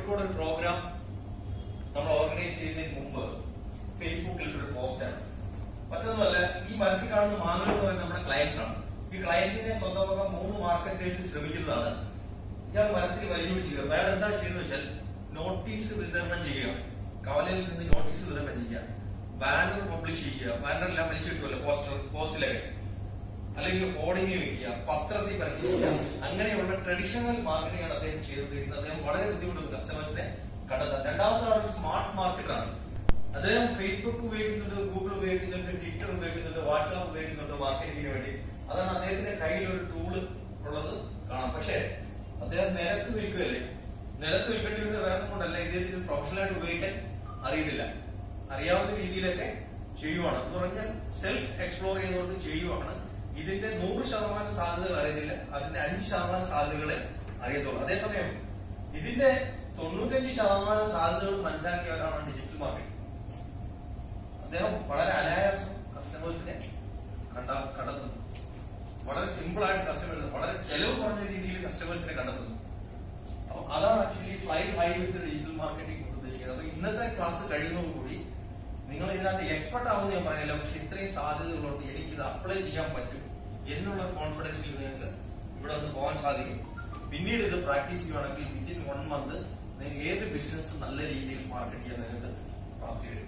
കോഴിക്കോട് ഒരു പ്രോഗ്രാം നമ്മൾ ഓർഗനൈസ് ചെയ്യുന്നതിന് മുമ്പ് ഫേസ്ബുക്കിൽ ഒരു പോസ്റ്റാണ് മറ്റൊന്നുമല്ല ഈ മരത്തിൽ കാണുന്ന മാങ്ങകൾ എന്ന് പറയുന്നത് നമ്മുടെ ക്ലയൻസ് ആണ് ഈ ക്ലയൻസിനെ സ്വന്തമാക്കാൻ മൂന്ന് മാർക്കറ്റേഴ്സ് ശ്രമിക്കുന്നതാണ് ഇയാൾ മരത്തിൽ വലിയ ചെയ്യുക അയാൾ എന്താ ചെയ്യുന്നത് വെച്ചാൽ നോട്ടീസ് വിതരണം ചെയ്യുക കവലയിൽ നിന്ന് നോട്ടീസ് വിതരണം ചെയ്യുക ബാനർ പബ്ലിഷ് ചെയ്യുക ബാനറെല്ലാം വലിച്ചു കിട്ടുമല്ലോ പോസ്റ്റർ പോസ്റ്റിലൊക്കെ അല്ലെങ്കിൽ ഹോർഡിംഗ് വെക്കുക പത്രത്തിൽ പരസ്യം അങ്ങനെയുള്ള ട്രഡീഷണൽ മാർക്കറ്റിംഗ് ആണ് അദ്ദേഹം ചെയ്തുകൊണ്ടിരിക്കുന്നത് അദ്ദേഹം വളരെ ബുദ്ധിമുട്ടുണ്ട് കസ്റ്റമേഴ്സിനെ കണ്ടെത്താൻ രണ്ടാമത്തെ ആൾ സ്മാർട്ട് മാർക്കറ്റാണ് അദ്ദേഹം ഫേസ്ബുക്ക് ഉപയോഗിക്കുന്നുണ്ട് ഗൂഗിൾ ഉപയോഗിക്കുന്നുണ്ട് ട്വിറ്റർ ഉപയോഗിക്കുന്നുണ്ട് വാട്സാപ്പ് ഉപയോഗിക്കുന്നുണ്ട് മാർക്കറ്റിംഗിന് വേണ്ടി അതാണ് അദ്ദേഹത്തിന്റെ കയ്യിൽ ഒരു ടൂള് ഉള്ളത് കാണാം പക്ഷേ അദ്ദേഹം നിലത്ത് വിൽക്കുകയല്ലേ നിലത്ത് വിൽക്കേണ്ടി വരുന്നത് വേറെ കൊണ്ടല്ല ഇദ്ദേഹത്തിന് പ്രൊഫഷണലായിട്ട് ഉപയോഗിക്കാൻ അറിയുന്നില്ല അറിയാവുന്ന രീതിയിലൊക്കെ ചെയ്യുവാണ് എന്ന് പറഞ്ഞാൽ സെൽഫ് എക്സ്പ്ലോർ ചെയ്തുകൊണ്ട് ചെയ്യുവാണ് ഇതിന്റെ നൂറ് ശതമാനം സാധ്യതകൾ അറിയുന്നില്ല അതിന്റെ അഞ്ച് ശതമാനം സാധ്യതകളെ അറിയത്തുള്ളൂ അതേസമയം ഇതിന്റെ തൊണ്ണൂറ്റഞ്ച് ശതമാനം സാധ്യതകൾ മനസ്സിലാക്കിയവരാണ് ഡിജിറ്റൽ മാർക്കറ്റിംഗ് അദ്ദേഹം വളരെ അനായാസം കസ്റ്റമേഴ്സിനെ കണ്ട കണ്ടെത്തുന്നു വളരെ സിമ്പിൾ ആയിട്ട് കസ്റ്റമേഴ്സ് വളരെ ചെലവ് കുറഞ്ഞ രീതിയിൽ കസ്റ്റമേഴ്സിനെ കണ്ടെത്തുന്നു അപ്പൊ അതാണ് actually fly high with digital marketing കൊണ്ട് ഉദ്ദേശിക്കുന്നത് അപ്പൊ ഇന്നത്തെ ക്ലാസ് കഴിയുന്നതോടുകൂടി നിങ്ങൾ ഇതിനകത്ത് എക്സ്പെർട്ട് ആവുമെന്ന് ഞാൻ പറയുന്നില്ല പക്ഷെ ഇത്രയും സാധ്യതകളുണ്ട് എനിക്ക് ഇത് അപ്ലൈ ചെയ്യാൻ പറ്റും എന്നുള്ള കോൺഫിഡൻസിൽ നിങ്ങൾക്ക് ഇവിടെ നിന്ന് പോകാൻ സാധിക്കും പിന്നീട് ഇത് പ്രാക്ടീസ് ചെയ്യുവാണെങ്കിൽ വിത്തിൻ വൺ മന്ത് നിങ്ങൾക്ക് ഏത് ബിസിനസ് നല്ല രീതിയിൽ മാർക്കറ്റ് ചെയ്യാൻ നിങ്ങൾക്ക് പ്രാപ്തി വരും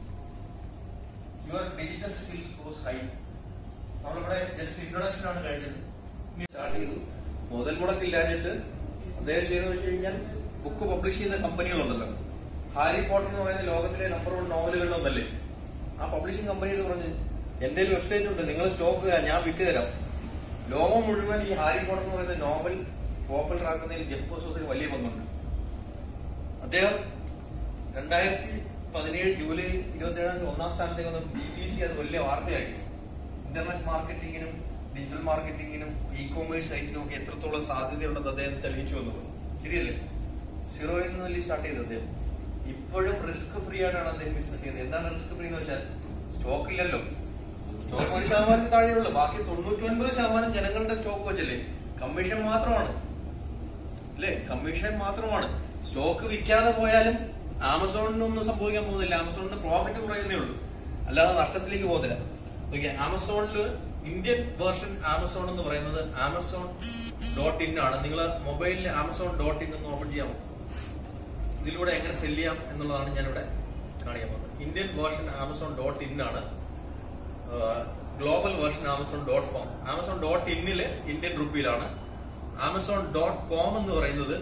your digital skills goes high നമ്മളിവിടെ ജസ്റ്റ് ഇൻട്രൊഡക്ഷൻ ആണ് കഴിഞ്ഞത് സ്റ്റാർട്ട് ചെയ്തു മുതൽ മുടക്കില്ലാഞ്ഞിട്ട് അദ്ദേഹം ചെയ്തെന്ന് വെച്ച് കഴിഞ്ഞാൽ ബുക്ക് പബ്ലിഷ് ചെയ്യുന്ന കമ്പനികളുണ്ടല്ലോ ഹാരി പോട്ടർ എന്ന് പറയുന്ന ലോകത്തിലെ നമ്പർ വൺ നോവലുകളിലൊന്നല്ലേ ആ പബ്ലിഷിംഗ് കമ്പനിയോട് പറഞ്ഞ് എന്റെ ഒരു വെബ്സൈറ്റ് ഉണ്ട് നിങ്ങൾ സ്റ്റോക്ക് ഞാൻ വിറ്റ് തരാം ലോകം മുഴുവൻ ഈ ഹാരി പോട്ടർ എന്ന് പറയുന്ന നോവൽ പോപ്പുലർ ആക്കുന്നതിൽ ജെഫ് ബസോസിന് വലിയ പങ്കുണ്ട് അദ്ദേഹം രണ്ടായിരത്തി പതിനേഴ് ജൂലൈ ഇരുപത്തി ഏഴാം തീയതി ഒന്നാം സ്ഥാനത്തേക്ക് വന്നു ബി ബി സി അത് വലിയ വാർത്തയാക്കി ഇന്റർനെറ്റ് മാർക്കറ്റിംഗിനും ഡിജിറ്റൽ മാർക്കറ്റിംഗിനും ഇ കോമേഴ്സ് സൈറ്റിനും ഒക്കെ എത്രത്തോളം സാധ്യതയുണ്ടെന്ന് അദ്ദേഹം തെളിയിച്ചു എന്നുള്ളത് ശരിയല്ലേ സീറോയിൽ നിന്ന് സ്റ്റാർട്ട് ചെയ്തത് അദ്ദേഹം ഇപ്പോഴും റിസ്ക് ഫ്രീ ആയിട്ടാണ് അദ്ദേഹം ബിസിനസ് ചെയ്യുന്നത് എന്താണ് റിസ്ക് ഫ്രീ എന്ന് വെച്ചാൽ സ്റ്റോക്ക് ഇല്ലല്ലോ സ്റ്റോക്ക് ഒരു ശതമാനം താഴെയുള്ളൂ ബാക്കി തൊണ്ണൂറ്റി ഒൻപത് ശതമാനം ജനങ്ങളുടെ സ്റ്റോക്ക് വെച്ചല്ലേ കമ്മീഷൻ മാത്രമാണ് അല്ലേ കമ്മീഷൻ മാത്രമാണ് സ്റ്റോക്ക് വിൽക്കാതെ പോയാലും ആമസോണിനൊന്നും സംഭവിക്കാൻ പോകുന്നില്ല ആമസോണിന് പ്രോഫിറ്റ് കുറയുന്നേ ഉള്ളൂ അല്ലാതെ നഷ്ടത്തിലേക്ക് പോകുന്നില്ല ഓക്കെ ആമസോണിൽ ഇന്ത്യൻ വേർഷൻ ആമസോൺ എന്ന് പറയുന്നത് ആമസോൺ ഡോട്ട് ഇൻ ആണ് നിങ്ങൾ മൊബൈലിൽ ആമസോൺ ഡോട്ട് ഇൻ എന്ന് ഓപ്പൺ ചെയ്യാമോ ഇതിലൂടെ എങ്ങനെ സെല് ചെയ്യാം എന്നുള്ളതാണ് ഞാനിവിടെ കാണിക്കാൻ പോകുന്നത് Indian version Amazon dot in ആണ് global version Amazon dot com Amazon dot ഇന്നില് ഇന്ത്യൻ റുപ്പിയിലാണ് ആമസോൺ ഡോട്ട് കോം എന്ന് പറയുന്നത്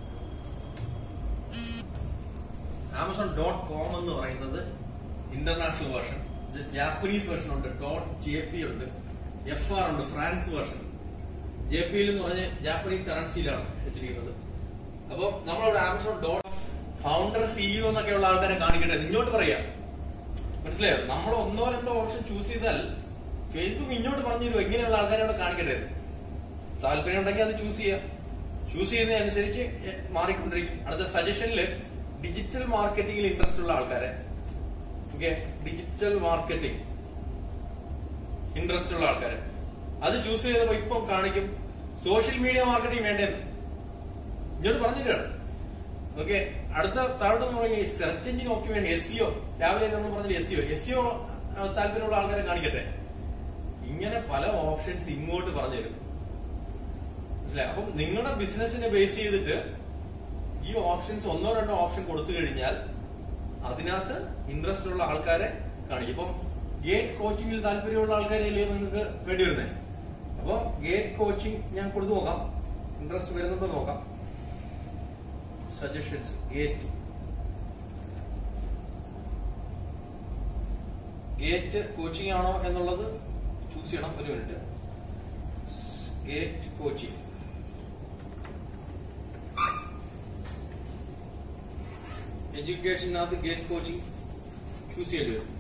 ആമസോൺ ഡോട്ട് കോം എന്ന് പറയുന്നത് ഇന്റർനാഷണൽ വേർഷൻ ജാപ്പനീസ് വേർഷൻ ഉണ്ട് ഡോട്ട് ജെ പി ഉണ്ട് എഫ് ആർ ഉണ്ട് ഫ്രാൻസ് വേർഷൻ ജെ പി എന്ന് പറഞ്ഞ ജാപ്പനീസ് കറൻസിയിലാണ് വെച്ചിരിക്കുന്നത് അപ്പൊ നമ്മളിവിടെ ആമസോൺ ഡോട്ട് ഫൗണ്ടർ സിഇഒ എന്നൊക്കെ ഉള്ള ആൾക്കാരെ കാണിക്കട്ടെ ഇങ്ങോട്ട് പറയാ മനസ്സിലായോ നമ്മൾ ഒന്നോ രണ്ടോ ഓപ്ഷൻ ചൂസ് ചെയ്താൽ ഫേസ്ബുക്ക് ഇങ്ങോട്ട് പറഞ്ഞു തരും എങ്ങനെയുള്ള ആൾക്കാരെ അവിടെ കാണിക്കട്ടെ എന്ന്. താല്പര്യം ഉണ്ടെങ്കിൽ അത് ചൂസ് ചെയ്യാം ചൂസ് ചെയ്യുന്നതനുസരിച്ച് എ- മാറിക്കൊണ്ടിരിക്കും അടുത്ത സജഷനില് ഡിജിറ്റൽ മാർക്കറ്റിംഗിൽ ഇൻട്രസ്റ്റ് ഉള്ള ആൾക്കാരെ ഓക്കെ ഡിജിറ്റൽ മാർക്കറ്റിംഗ് ഇൻട്രസ്റ്റ് ഉള്ള ആൾക്കാരെ അത് ചൂസ് ചെയ്തപ്പോ ഇപ്പം കാണിക്കും സോഷ്യൽ മീഡിയ മാർക്കറ്റിംഗ് വേണ്ടതെന്ന് ഇങ്ങോട്ട് പറഞ്ഞിട്ടാണ് ഓക്കെ അടുത്ത താഴോട്ട് പറഞ്ഞ search engine optimisation S EO രാവിലെ നമ്മൾ പറഞ്ഞില്ല എസ് സിഒ എസ് സിഒ താല്പര്യമുള്ള ആൾക്കാരെ കാണിക്കട്ടെ ഇങ്ങനെ പല ഓപ്ഷൻസ് ഇങ്ങോട്ട് പറഞ്ഞു തരും മനസ്സിലായി അപ്പം നിങ്ങളുടെ ബിസിനസിനെ ബേസ് ചെയ്തിട്ട് ഈ ഓപ്ഷൻസ് ഒന്നോ രണ്ടോ ഓപ്ഷൻ കൊടുത്തു കഴിഞ്ഞാൽ അതിനകത്ത് ഇൻട്രസ്റ്റ് ഉള്ള ആൾക്കാരെ കാണിക്കും ഇപ്പം ഗേറ്റ് കോച്ചിങ്ങിൽ താല്പര്യമുള്ള ആൾക്കാരല്ലേ നിങ്ങൾക്ക് വേണ്ടി വരുന്നത് അപ്പൊ ഗേറ്റ് കോച്ചിങ് ഞാൻ കൊടുത്തു നോക്കാം ഇൻട്രസ്റ്റ് വരുന്നുണ്ടോ നോക്കാം സജഷൻസ് ഗേറ്റ് ഗേറ്റ് കോച്ചിങ് ആണോ എന്നുള്ളത് ചൂസ് ചെയ്യണം ഒരു മിനിറ്റ് ഗേറ്റ് കോച്ചിങ് എഡ്യൂക്കേഷനകത്ത് ഗേറ്റ് കോച്ചിങ് ചൂസ് ചെയ്യേണ്ടി വരും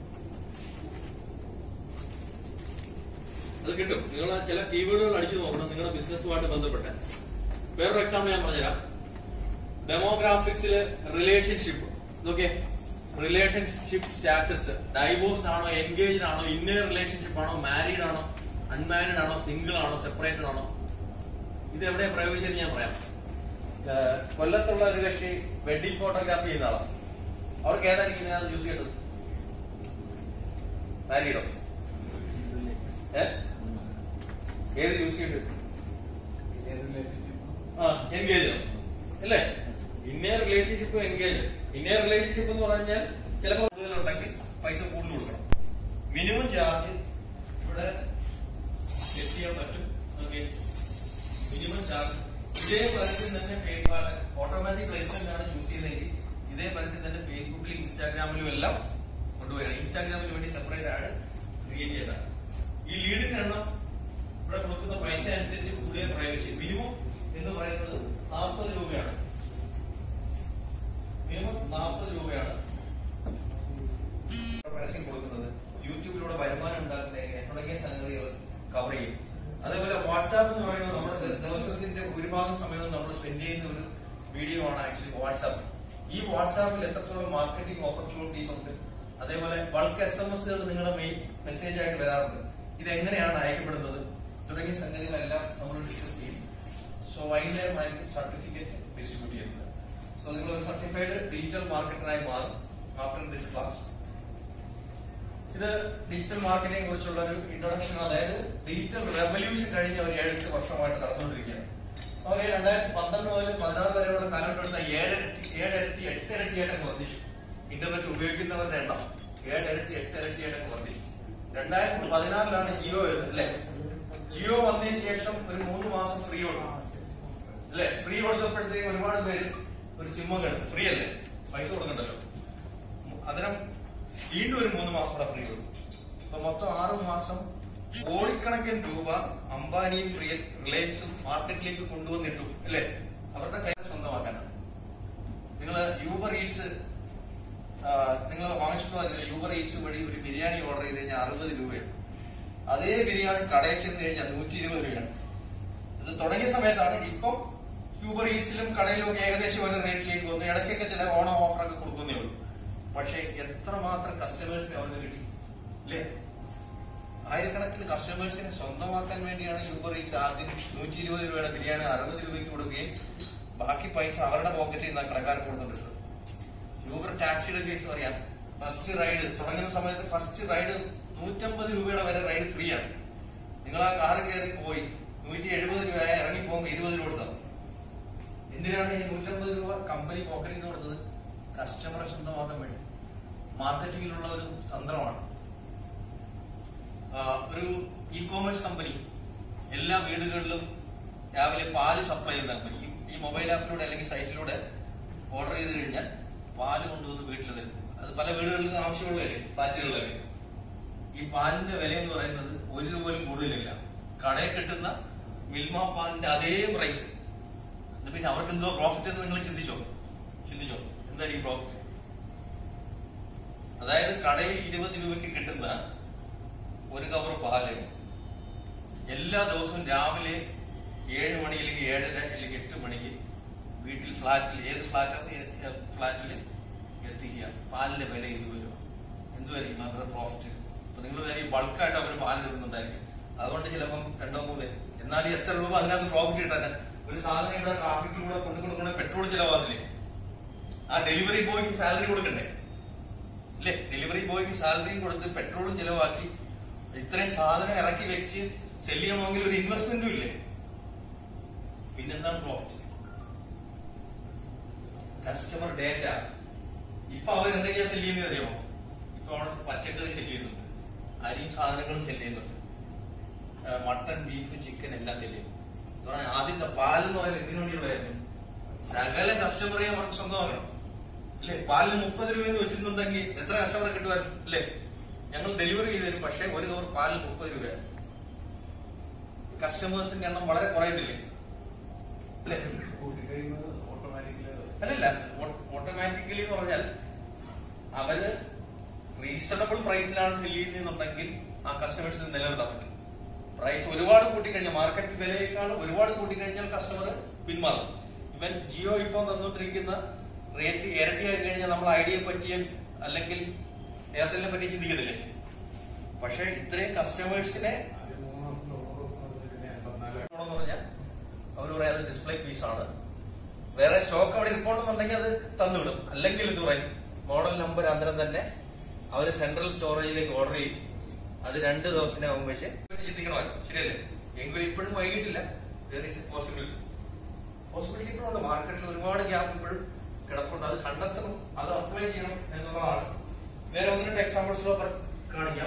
അത് കിട്ടും നിങ്ങൾ ചില കീവേഡുകൾ അടിച്ചു നോക്കണം നിങ്ങളുടെ ബിസിനസ്സുമായിട്ട് ബന്ധപ്പെട്ട് വേറൊരു എക്സാമ്പിൾ ഞാൻ പറഞ്ഞുതരാം ഡെമോഗ്രാഫിക്സില് റിലേഷൻഷിപ്പ് നോക്കിയേ റിലേഷൻഷിപ്പ് സ്റ്റാറ്റസ് ഡൈവോഴ്സ് ആണോ എൻഗേജ്ഡ് ആണോ ഇന്നേ റിലേഷൻഷിപ്പ് ആണോ മാരീഡ് ആണോ അൺമാരീഡ് ആണോ സിംഗിൾ ആണോ സെപ്പറേറ്റഡ് ആണോ ഇത് എവിടെ പ്രയോഗിച്ചത് ഞാൻ പറയാം ഏഹ്, കൊല്ലത്തുള്ള ഒരു കക്ഷി വെഡിങ് ഫോട്ടോഗ്രാഫി ചെയ്യുന്ന ആളാണ് അവർക്ക് ഏതായിരിക്കും ഞാൻ യൂസ് ചെയ്തത് മാരീഡോ ഏ ഏത് യൂസ് ചെയ്തിട്ട് ആ എൻഗേജ് അല്ലേ ഇന്നേ റിലേഷൻഷിപ്പ് എൻഗേജ് ഇന്നേ റിലേഷൻഷിപ്പ് എന്ന് പറഞ്ഞാൽ ചിലപ്പോൾ കൂടുതലുണ്ടെങ്കിൽ പൈസ കൂടുതൽ കൊടുക്കണം മിനിമം ചാർജ് ഇവിടെ സെറ്റ് ചെയ്യാൻ പറ്റും ഓക്കെ മിനിമം ചാർജ് ഇതേ പരസ്യം തന്നെ ഫേസ്ബുക്ക് ഓട്ടോമാറ്റിക് പ്ലേസ്മെന്റ് ആണ് ചൂസ് ചെയ്തതെങ്കിൽ ഇതേ പരസ്യം തന്നെ ഫേസ്ബുക്കിലും ഇൻസ്റ്റാഗ്രാമിലും എല്ലാം കൊണ്ടുവരണം ഇൻസ്റ്റാഗ്രാമിന് വേണ്ടി സെപ്പറേറ്റ് ആണ് ക്രിയേറ്റ് ചെയ്യണം ഈ ലീഡിന്റെ എണ്ണം ഇവിടെ കൊടുക്കുന്ന പൈസ അനുസരിച്ച് കൂടിയ പ്രയോഗിച്ച് മിനിമം എന്ന് പറയുന്നത് നാൽപ്പത് രൂപയാണ് മിനിമം നാൽപ്പത് രൂപയാണ് പരസ്യം കൊടുക്കുന്നത് യൂട്യൂബിലൂടെ വരുമാനം ഉണ്ടാക്കുന്നത് എങ്ങനെ തുടങ്ങിയ സംഗതികൾ കവർ ചെയ്യും അതേപോലെ വാട്സാപ്പ് എന്ന് പറയുന്നത് നമ്മുടെ ദിവസത്തിന്റെ ഭൂരിഭാഗം സമയവും നമ്മൾ സ്പെൻഡ് ചെയ്യുന്ന ഒരു വീഡിയോ ആണ് ആക്ച്വലി വാട്സാപ്പ് ഈ വാട്സാപ്പിൽ എത്രത്തോളം മാർക്കറ്റിംഗ് ഓപ്പർച്യൂണിറ്റീസ് ഉണ്ട് അതേപോലെ ബൾക്ക് എസ് എം എസുകൾ നിങ്ങളുടെ മെയിൻ മെസ്സേജ് ആയിട്ട് വരാറുണ്ട് ഇത് എങ്ങനെയാണ് അയക്കപ്പെടുന്നത് തുടങ്ങിയ സംഗതികളെല്ലാം നമ്മൾ ഡിസ്കസ് ചെയ്യും സോ വൈകുന്നേരമായിരിക്കും സർട്ടിഫിക്കറ്റ് ഡിസ്ട്രിബ്യൂട്ട് ചെയ്യുന്നത് സോ നിങ്ങൾ ഒരു സർട്ടിഫൈഡ് ഡിജിറ്റൽ മാർക്കറ്ററായി മാറും ആഫ്റ്റർ ദിസ് ക്ലാസ് ഇത് ഡിജിറ്റൽ മാർക്കറ്റിംഗിനെ കുറിച്ചുള്ള ഒരു ഇൻട്രൊഡക്ഷൻ അതായത് ഡിജിറ്റൽ റെവല്യൂഷൻ കഴിഞ്ഞ ഒരു ഏഴെട്ട് വർഷമായിട്ട് നടന്നുകൊണ്ടിരിക്കുകയാണ് അതുപോലെ രണ്ടായിരത്തി പന്ത്രണ്ട് മുതൽ പതിനാറ് വരെയുള്ള കാലഘട്ടം എടുത്ത ഏഴരട്ടി ഏഴരട്ടി എട്ടരട്ടിയായിട്ടൊക്കെ വർദ്ധിച്ചു ഇന്റർനെറ്റ് ഉപയോഗിക്കുന്നവരുടെ എണ്ണം ഏഴരട്ടി എട്ടരട്ടിയായിട്ടൊക്കെ വർദ്ധിച്ചു രണ്ടായിരത്തി പതിനാറിലാണ് ജിയോ വരുന്നത് അല്ലെ ജിയോ വന്നതിന് ശേഷം ഒരു മൂന്ന് മാസം ഫ്രീ കൊടുക്കും അല്ലെ ഫ്രീ കൊടുത്തപ്പോഴത്തേക്ക് ഒരുപാട് പേര് ഒരു സിമ്മം എടുത്തു ഫ്രീ അല്ലേ പൈസ കൊടുക്കണ്ടല്ലോ അതിനും വീണ്ടും ഒരു മൂന്ന് മാസം കൂടെ ഫ്രീ കൊടുത്തു അപ്പൊ മൊത്തം ആറ് മാസം കോടിക്കണക്കിന് രൂപ അംബാനിയും റിയ- റിലയൻസും മാർക്കറ്റിലേക്ക് കൊണ്ടുവന്നിട്ടു അല്ലെ അവരുടെ കയ്യിൽ സ്വന്തമാക്കാനാണ് നിങ്ങൾ യൂബർ ഈറ്റ്സ് നിങ്ങൾ വാങ്ങിച്ചിട്ട് പറഞ്ഞില്ല യൂബർ ഈറ്റ്സ് വഴി ഒരു ബിരിയാണി ഓർഡർ ചെയ്ത് കഴിഞ്ഞാൽ അറുപത് രൂപയാണ് അതേ ബിരിയാണി കടയിൽ ചെന്ന് കഴിഞ്ഞാൽ നൂറ്റി ഇരുപത് രൂപയാണ് ഇത് തുടങ്ങിയ സമയത്താണ് ഇപ്പം യൂബർ ഈറ്റ്സിലും കടയിലും ഒക്കെ ഏകദേശം ഒരു റേറ്റിലേക്ക് വന്നു ഇടയ്ക്കൊക്കെ ചില ഓണം ഓഫറൊക്കെ കൊടുക്കുന്നേ ഉള്ളൂ പക്ഷെ എത്രമാത്രം കസ്റ്റമേഴ്സിനെ അവർക്ക് കിട്ടി അല്ലേ ആയിരക്കണക്കിന് കസ്റ്റമേഴ്സിനെ സ്വന്തമാക്കാൻ വേണ്ടിയാണ് യൂബർ ഈറ്റ്സ് ആദ്യം നൂറ്റി ഇരുപത് രൂപയുടെ ബിരിയാണി അറുപത് രൂപയ്ക്ക് കൊടുക്കുകയും ബാക്കി പൈസ അവരുടെ പോക്കറ്റിൽ നിന്ന് കടക്കാർക്ക് കൊടുത്തിട്ടുണ്ട് യൂബർ ടാക്സിയുടെ കേസ് പറയാം ഫസ്റ്റ് റൈഡ് തുടങ്ങുന്ന സമയത്ത് ഫസ്റ്റ് റൈഡ് നൂറ്റമ്പത് രൂപയുടെ വരെ റൈഡ് ഫ്രീ ആണ് നിങ്ങൾ ആ കാറ് കയറി പോയി നൂറ്റി എഴുപത് രൂപ ഇറങ്ങി പോകുമ്പോൾ ഇരുപത് രൂപ കൊടുത്തത് എന്തിനാണ് ഈ നൂറ്റമ്പത് രൂപ കമ്പനി പോക്കറ്റിൽ നിന്ന് കൊടുത്തത് കസ്റ്റമറെ സ്വന്തമാക്കാൻ വേണ്ടി മാർക്കറ്റിംഗിലുള്ള ഒരു തന്ത്രമാണ് ആ, ഒരു ഇ കോമേഴ്സ് കമ്പനി എല്ലാ വീടുകളിലും രാവിലെ പാല് സപ്ലൈ ചെയ്യുന്ന കമ്പനി ഈ- ഈ മൊബൈൽ ആപ്പിലൂടെ അല്ലെങ്കിൽ സൈറ്റിലൂടെ ഓർഡർ ചെയ്ത് കഴിഞ്ഞാൽ പാല് കൊണ്ടുവന്ന് വീട്ടിൽ തരും അത് പല വീടുകൾക്കും ആവശ്യമുള്ളവരെ ഫ്ലാറ്റുകളിലൊക്കെ ഈ പാലിന്റെ വില എന്ന് പറയുന്നത് ഒരു രൂപ പോലും കൂടുതലില്ല കടയിൽ കിട്ടുന്ന മിൽമ പാലിന്റെ അതേ പ്രൈസ് എന്നിട്ട് പിന്നെ അവർക്ക് എന്തോ പ്രോഫിറ്റ് എന്ന് നിങ്ങൾ ചിന്തിച്ചോ ചിന്തിച്ചോ എന്തായിരിക്കും പ്രോഫിറ്റ് അതായത് കടയിൽ ഇരുപത് രൂപയ്ക്ക് കിട്ടുന്ന ഒരു കവർ പാല് എല്ലാ ദിവസവും രാവിലെ ഏഴ് മണി അല്ലെങ്കിൽ ഏഴര അല്ലെങ്കിൽ എട്ട് മണിക്ക് വീട്ടിൽ ഫ്ലാറ്റിൽ ഏത് ഫ്ലാറ്റ് ഫ്ലാറ്റിൽ എത്തിക്കുക പാലിന്റെ വില ഇരുപത് രൂപ എന്തുമായിരിക്കും അവരുടെ പ്രോഫിറ്റ് അപ്പൊ നിങ്ങൾ കാര്യം ബൾക്കായിട്ട് അവർ പാൽ എടുക്കുന്നുണ്ടായിരിക്കും അതുകൊണ്ട് ചിലപ്പം രണ്ടോ മൂന്ന് എന്നാലും എത്ര രൂപ അതിനകത്ത് പ്രോഫിറ്റ് കിട്ടാൻ ഒരു സാധനം ഇവിടെ ട്രാഫിക്കിലൂടെ കൊണ്ടു കൊടുക്കണ പെട്രോൾ ചിലവാകില്ലേ ആ ഡെലിവറി ബോയ്ക്ക് സാലറി കൊടുക്കണ്ടേ അല്ലേ ഡെലിവറി ബോയ്ക്ക് സാലറിയും കൊടുത്ത് പെട്രോളും ചിലവാക്കി ഇത്രയും സാധനം ഇറക്കി വെച്ച് സെല് ചെയ്യണമെങ്കിൽ ഒരു ഇൻവെസ്റ്റ്മെന്റും ഇല്ലേ പിന്നെന്താണ് പ്രോഫിറ്റ് കസ്റ്റമർ ഡേറ്റ ഇപ്പൊ അവർ എന്തൊക്കെയാ സെല് ചെയ്യുന്നത് അറിയാമോ ഇപ്പൊ അവിടെ പച്ചക്കറി സെല് ചെയ്യുന്നുണ്ട് അരിയും സാധനങ്ങളും സെല് ചെയ്യുന്നുണ്ട് ആ, മട്ടൺ ബീഫ് ചിക്കൻ എല്ലാം സെല് ചെയ്യും എന്ന് പറഞ്ഞാൽ ആദ്യത്തെ പാൽ എന്ന് പറയുന്നത് എന്തിനു വേണ്ടിയുള്ളതായിരുന്നു സകല കസ്റ്റമറെ അവർക്ക് സ്വന്തമാക്കണം അല്ലേ പാലിന് മുപ്പത് രൂപയെന്ന് വെച്ചിരുന്നുണ്ടെങ്കിൽ എത്ര കസ്റ്റമർ കിട്ടുമായിരുന്നു അല്ലേ ഞങ്ങൾ ഡെലിവറി ചെയ്ത് തരും പക്ഷേ ഒരു കവർ പാലിന് മുപ്പത് രൂപയാണ് കസ്റ്റമേഴ്സിന്റെ എണ്ണം വളരെ കുറയത്തില്ലേ അല്ലേ അല്ലല്ല ഓട്ടോമാറ്റിക്കലി എന്ന് പറഞ്ഞാൽ അവര് റീസണബിൾ പ്രൈസിലാണ് സെല് ചെയ്യുന്നുണ്ടെങ്കിൽ ആ കസ്റ്റമേഴ്സിന് നിലനിർത്താൻ പറ്റും പ്രൈസ് ഒരുപാട് കൂട്ടിക്കഴിഞ്ഞാൽ മാർക്കറ്റ് വിലയേക്കാൾ ഒരുപാട് കൂട്ടിക്കഴിഞ്ഞാൽ കസ്റ്റമർ പിന്മാറും ഇവൻ ജിയോ ഇപ്പം തന്നുകൊണ്ടിരിക്കുന്ന റേറ്റ് ഇരട്ടിയായി കഴിഞ്ഞാൽ നമ്മൾ ഐഡിയ പറ്റിയ അല്ലെങ്കിൽ എയർടെലിനെ പറ്റി ചിന്തിക്കുന്നില്ലേ പക്ഷെ ഇത്രയും കസ്റ്റമേഴ്സിനെ എന്ന് പറഞ്ഞാൽ അവർ പറയാതെ ഡിസ്പ്ലേ പീസ് ആണ് വേറെ സ്റ്റോക്ക് അവിടെ ഇരിപ്പുണ്ടെന്നുണ്ടെങ്കിൽ അത് തന്നുവിടും അല്ലെങ്കിൽ ഇത് പറയും മോഡൽ നമ്പർ അന്നേരം തന്നെ അവര് സെൻട്രൽ സ്റ്റോറേജിലേക്ക് ഓർഡർ ചെയ്യും അത് രണ്ട് ദിവസത്തിനാകും പക്ഷെ ചിന്തിക്കണമല്ലോ ശരിയല്ലേ എങ്കിലും ഇപ്പോഴും വൈകിട്ടില്ല പോസിബിലിറ്റി പോസിബിലിറ്റി ഇപ്പോഴും ഉണ്ട് മാർക്കറ്റിൽ ഒരുപാട് ഗ്യാപ്പ് ഇപ്പോഴും കിടപ്പുണ്ട് അത് കണ്ടെത്തണം അത് അപ്ലൈ ചെയ്യണം എന്നുള്ളതാണ് വേറെ ഒന്ന് രണ്ട് എക്സാമ്പിൾസ് കാണിക്കാം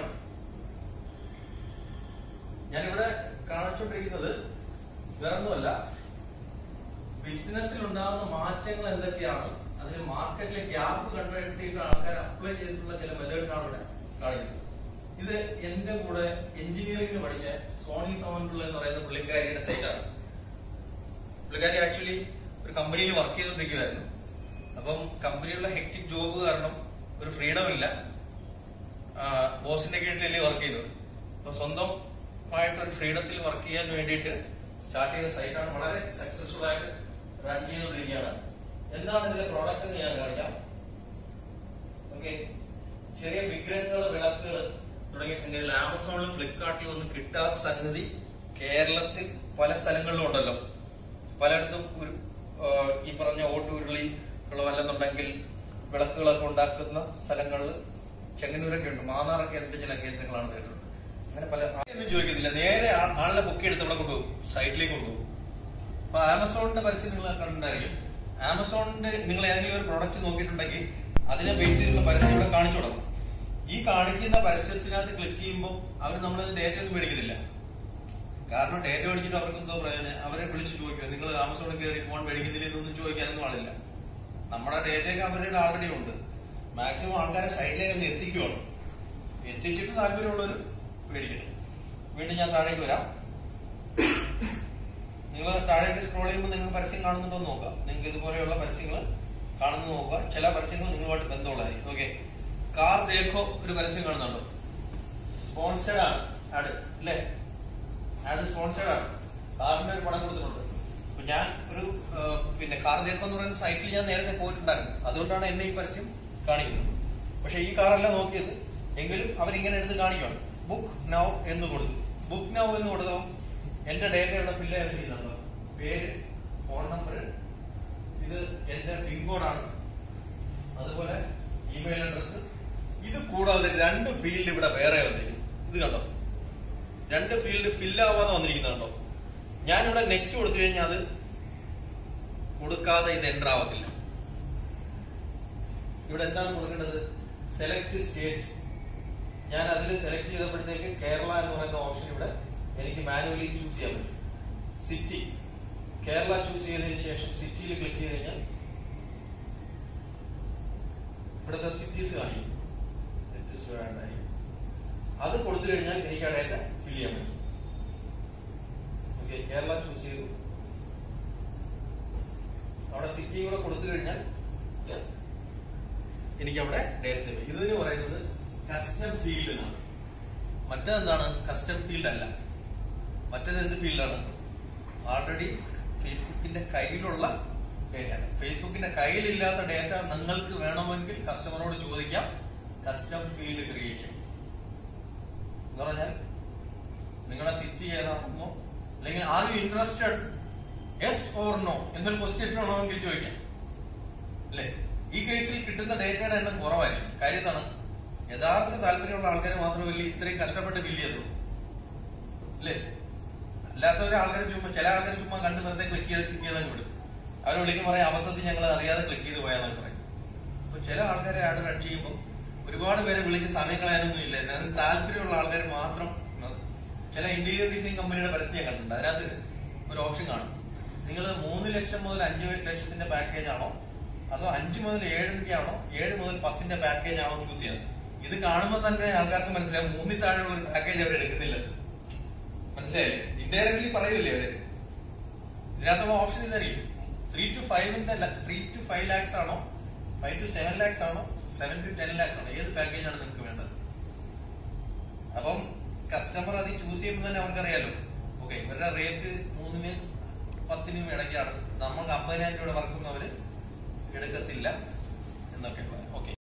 ഞാനിവിടെ കാണിച്ചുകൊണ്ടിരിക്കുന്നത് വേറൊന്നുമല്ല ബിസിനസ്സിൽ ഉണ്ടാകുന്ന മാറ്റങ്ങൾ എന്തൊക്കെയാണ് അതിന് മാർക്കറ്റിലെ ഗ്യാപ്പ് കണ്ടെത്തിയിട്ട് ആൾക്കാർ അപ്ലൈ ചെയ്തിട്ടുള്ള ചില മെത്തേഡ്സ് ആണ് ഇവിടെ കാണിക്കുന്നത് ഇത് എന്റെ കൂടെ എഞ്ചിനീയറിംഗ് പഠിച്ച സോണി സോമൻപിള്ള എന്ന് പറയുന്ന പുള്ളിക്കാരിയുടെ സൈറ്റാണ് പുള്ളിക്കാരി ആക്ച്വലി ഒരു കമ്പനിയിൽ വർക്ക് ചെയ്തുകൊണ്ടിരിക്കുകയായിരുന്നു അപ്പം കമ്പനിയുള്ള ഹെക്ടിക് ജോബ് കാരണം ഒരു ഫ്രീഡം ഇല്ല ബോസിന്റെ കീഴിലല്ലേ വർക്ക് ചെയ്യുന്നത് അപ്പൊ സ്വന്തമായിട്ട് ഒരു ഫ്രീഡത്തിൽ വർക്ക് ചെയ്യാൻ വേണ്ടിയിട്ട് സ്റ്റാർട്ട് ചെയ്ത സൈറ്റാണ് വളരെ സക്സസ്ഫുൾ ആയിട്ട് റൺ ചെയ്തുകൊണ്ടിരിക്കുകയാണ് എന്താണ് ഇതിലെ പ്രോഡക്റ്റ് എന്ന് ഞാൻ കാണിക്കാം ഓക്കെ ചെറിയ വിഗ്രഹങ്ങൾ വിളക്കുകൾ തുടങ്ങിയ സംഗതികൾ ആമസോണിലും ഫ്ലിപ്കാർട്ടിലും ഒന്നും കിട്ടാത്ത സംഗതി കേരളത്തിൽ പല സ്ഥലങ്ങളിലും ഉണ്ടല്ലോ പലയിടത്തും ഒരു ആ, ഈ പറഞ്ഞ ഓട്ടുരുളി അല്ലെന്നുണ്ടെങ്കിൽ വിളക്കുകളൊക്കെ ഉണ്ടാക്കുന്ന സ്ഥലങ്ങളിൽ ചെങ്ങന്നൂരൊക്കെ ഉണ്ട് മാന്നാറൊക്കെ അതിന്റെ ചില കേന്ദ്രങ്ങളാണ് കേട്ടിട്ടുണ്ട് അങ്ങനെ പല ഒന്നും ചോദിക്കുന്നില്ല നേരെ ആ- ആളിനെ പൊക്കിയെടുത്ത് ഇവിടെ കൊണ്ടുപോകും സൈറ്റിലേക്ക് കൊണ്ടുപോകും അപ്പൊ ആമസോണിന്റെ പരസ്യം നിങ്ങൾ കണ്ടിട്ടുണ്ടായിരിക്കും ആമസോണിന്റെ നിങ്ങൾ ഏതെങ്കിലും ഒരു പ്രോഡക്റ്റ് നോക്കിയിട്ടുണ്ടെങ്കിൽ അതിനെ ബേസ് ചെയ്തിട്ടുള്ള പരസ്യം ഇവിടെ കാണിച്ചു കൊടുക്കും ഈ കാണിക്കുന്ന പരസ്യത്തിനകത്ത് ക്ലിക്ക് ചെയ്യുമ്പോൾ അവർ നമ്മളത് ഡേറ്റ ഒന്നും മേടിക്കുന്നില്ല കാരണം ഡേറ്റ മേടിച്ചിട്ട് അവർക്ക് എന്തോ പ്രയോജനം അവരെ വിളിച്ച് ചോദിക്കുക നിങ്ങൾ ആമസോണിൽ കയറി ഫോൺ മേടിക്കുന്നില്ല എന്നൊന്നും ചോദിക്കാനൊന്നും ആളില്ല നമ്മുടെ ഡേറ്റയൊക്കെ അവരുടെ ആൾറെഡി ഉണ്ട് മാക്സിമം ആൾക്കാരെ സൈഡിലേക്ക് ഒന്ന് എത്തിക്കുവാണ് എത്തിച്ചിട്ട് താല്പര്യമുള്ളവർ മേടിക്കട്ടെ വീണ്ടും ഞാൻ താഴേക്ക് വരാം നിങ്ങൾ താഴേക്ക് സ്ക്രോൾ ചെയ്യുമ്പോൾ നിങ്ങൾക്ക് പരസ്യം കാണുന്നുണ്ടോ എന്ന് നോക്കാം നിങ്ങൾക്ക് ഇതുപോലെയുള്ള പരസ്യങ്ങൾ കാണുന്നു നോക്കുക ചില പരസ്യങ്ങൾ നിങ്ങളുമായിട്ട് ബന്ധമുള്ളതായിരിക്കും ഓക്കെ കാർ ദേഖോ ഒരു പരസ്യം കാണുന്നുണ്ടോ സ്പോൺസേഡ് ആണ് ആഡ് അല്ലേ ആഡ് സ്പോൺസേഡ് ആണ് കാറിന്റെ ഒരു പണം കൊടുത്തിട്ടുണ്ട് അപ്പൊ ഞാൻ ഒരു ആ, പിന്നെ കാർ ദേഖോ എന്ന് പറയുന്ന സൈറ്റിൽ ഞാൻ നേരത്തെ പോയിട്ടുണ്ടായിരുന്നു അതുകൊണ്ടാണ് എന്നെ ഈ പരസ്യം കാണിക്കുന്നത് പക്ഷെ ഈ കാറല്ല നോക്കിയത് എങ്കിലും അവരിങ്ങനെ എടുത്ത് കാണിക്കണം ബുക്ക് നൗ എന്ന് കൊടുത്തു ബുക്ക് നൗ എന്ന് കൊടുത്തപ്പോൾ എന്റെ ഡേറ്റ ഇവിടെ ഫില്ല് ചെയ്തിരിക്കുന്നുണ്ടോ പേര് ഫോൺ നമ്പർ ഇത് എന്റെ പിൻ കോഡാണ് അതുപോലെ ഇമെയിൽ അഡ്രസ് ഇത് കൂടാതെ രണ്ട് ഫീൽഡ് ഇവിടെ വേറെ വന്നിരിക്കുന്നു ഇത് കണ്ടോ രണ്ട് ഫീൽഡ് ഫില്ല് ആവാതെ വന്നിരിക്കുന്നുണ്ടോ ഞാനിവിടെ നെക്സ്റ്റ് കൊടുത്തു കഴിഞ്ഞാൽ അത് കൊടുക്കാതെ ഇത് എൻ്റർ ആവത്തില്ല ഇവിടെ എന്താണ് കൊടുക്കേണ്ടത് സെലക്ട് സ്റ്റേറ്റ് ഞാൻ അതിൽ സെലക്ട് ചെയ്തപ്പോഴത്തേക്ക് കേരള എന്ന് പറയുന്ന ഓപ്ഷൻ ഇവിടെ എനിക്ക് മാനുവലി ചൂസ് ചെയ്യാൻ പറ്റും സിറ്റി കേരള ചൂസ് ചെയ്തതിന് ശേഷം സിറ്റിയിൽ ക്ലിക്ക് ചെയ്ത് കഴിഞ്ഞാൽ ഇവിടുത്തെ സിറ്റീസ് കാണിക്കും ലെറ്റസ്റ്റ് വേണ്ടായി അത് കൊടുത്തു കഴിഞ്ഞാൽ എനിക്ക് ആ ഡേറ്റ ഫിൽ ചെയ്യാൻ പറ്റും ഓക്കെ കേരള ചൂസ് ചെയ്തു അവിടെ സിറ്റി കൂടെ കൊടുത്തു കഴിഞ്ഞാൽ എനിക്ക് അവിടെ ഡേറ്റ സേവ് ഇതിന് പറയുന്നത് കസ്റ്റം ഫീൽഡ് എന്നാണ് മറ്റേതെന്താണ് കസ്റ്റം ഫീൽഡ് അല്ല മറ്റേത് എന്ത് ഫീൽഡാണ് ആൾറെഡി ഫേസ്ബുക്കിന്റെ കയ്യിലുള്ള ഡേറ്റയാണ് ഫേസ്ബുക്കിന്റെ കയ്യിലില്ലാത്ത ഡേറ്റ നിങ്ങൾക്ക് വേണമെങ്കിൽ കസ്റ്റമറോട് ചോദിക്കാം കസ്റ്റം ഫീൽഡ് ക്രിയേറ്റ് ചെയ്യും എന്ന് പറഞ്ഞാൽ നിങ്ങളുടെ സിറ്റി ഏതാണെന്നോ അല്ലെങ്കിൽ are you interested yes or no എന്നൊരു ക്വസ്റ്റ്യൻ വേണമെങ്കിൽ ചോദിക്കാം അല്ലേ ഈ കേസിൽ കിട്ടുന്ന ഡേറ്റയുടെ എണ്ണം കുറവായിരിക്കും കാര്യം എന്താണ് യഥാർത്ഥ താല്പര്യമുള്ള ആൾക്കാർ മാത്രമല്ല ഇത്രയും കഷ്ടപ്പെട്ട് ബില്ല് ചെയ്തുള്ളൂ അല്ലേ അല്ലാത്തവരെ ആൾക്കാർ ചുമ്മാ ചില ആൾക്കാർ ചുമ്മാ കണ്ട് വെറുതെ ക്ലിക്ക് ചെയ്ത് ക്ലിക്ക് ചെയ്താൽ വിടും അവർ വിളിക്കും പറയാം അബദ്ധത്തിൽ ഞങ്ങൾ അറിയാതെ ക്ലിക്ക് ചെയ്ത് പോയാന്നൊക്കെ പറയും അപ്പൊ ചില ആൾക്കാരെ ആഡ് റൺ ചെയ്യുമ്പോൾ ഒരുപാട് പേരെ വിളിച്ച് സമയം കളയാനൊന്നും ഇല്ല അതിന് താല്പര്യമുള്ള ആൾക്കാർ മാത്രം ചില ഇന്റീരിയർ ഡിസൈൻ കമ്പനിയുടെ പരസ്യം ഞാൻ കണ്ടിട്ടുണ്ട് അതിനകത്ത് ഒരു ഓപ്ഷൻ കാണും നിങ്ങൾ മൂന്ന് ലക്ഷം മുതൽ അഞ്ച് ലക്ഷത്തിന്റെ പാക്കേജ് ആണോ അതോ അഞ്ച് മുതൽ ഏഴിന്റെ ആണോ ഏഴ് മുതൽ പത്തിന്റെ പാക്കേജ് ആണോ ചൂസ് ചെയ്യുന്നത് ഇത് കാണുമ്പോൾ തന്നെ ആൾക്കാർക്ക് മനസ്സിലാവും മൂന്നിൽ താഴെയുള്ള ഒരു പാക്കേജ് അവർ എടുക്കുന്നില്ല മനസ്സിലായില്ലേ ഇൻഡയറക്ട്ലി പറയൂലേ അവര് ഇതിനകത്ത് ഓപ്ഷൻ ഇതായിരിക്കും ത്രീ ടു ഫൈവിന്റെ ത്രീ ടു ഫൈവ് ലാക്സ് ആണോ ഫൈവ് ടു സെവൻ ലാക്സ് ആണോ സെവൻ ടു ടെൻ ലാക്സ് ആണോ ഏത് പാക്കേജ് ആണ് നിങ്ങൾക്ക് വേണ്ടത് അപ്പം കസ്റ്റമർ അത് ചൂസ് ചെയ്യുമ്പോൾ തന്നെ അവർക്കറിയാലോ ഓക്കെ ഇവരുടെ റേറ്റ് മൂന്നിന് പത്തിനും ഇടയ്ക്കാണ് നമ്മൾ അമ്പതിനായിരം രൂപ വർക്കുന്നവര് എടുക്കത്തില്ല എന്നൊക്കെ ഓക്കെ